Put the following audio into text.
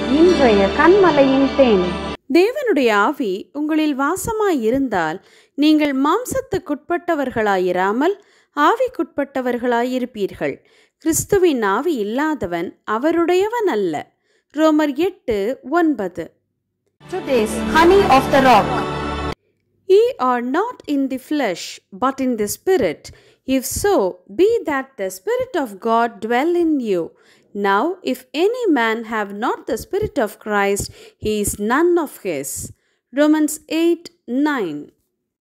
இன்றைய கண்மலையின் தேன் தேவனுடைய ஆவி உங்களில் வாசமாயிருந்தால் நீங்கள் மாம்சத்துக்குட்பட்டவர்களாயிராமல் ஆவிக்குட்பட்டவர்களாயிருப்பீர்கள் கிறிஸ்துவின் ஆவி இல்லாதவன் அவருடையவன் அல்ல ரோமர் எட்டு ஒன்பது Today's honey of the rock. Ye are not in the flesh, but in the Spirit. If so, be that the Spirit of God dwell in you. Now, if any man have not the Spirit of Christ, he is none of his. Romans 8 9.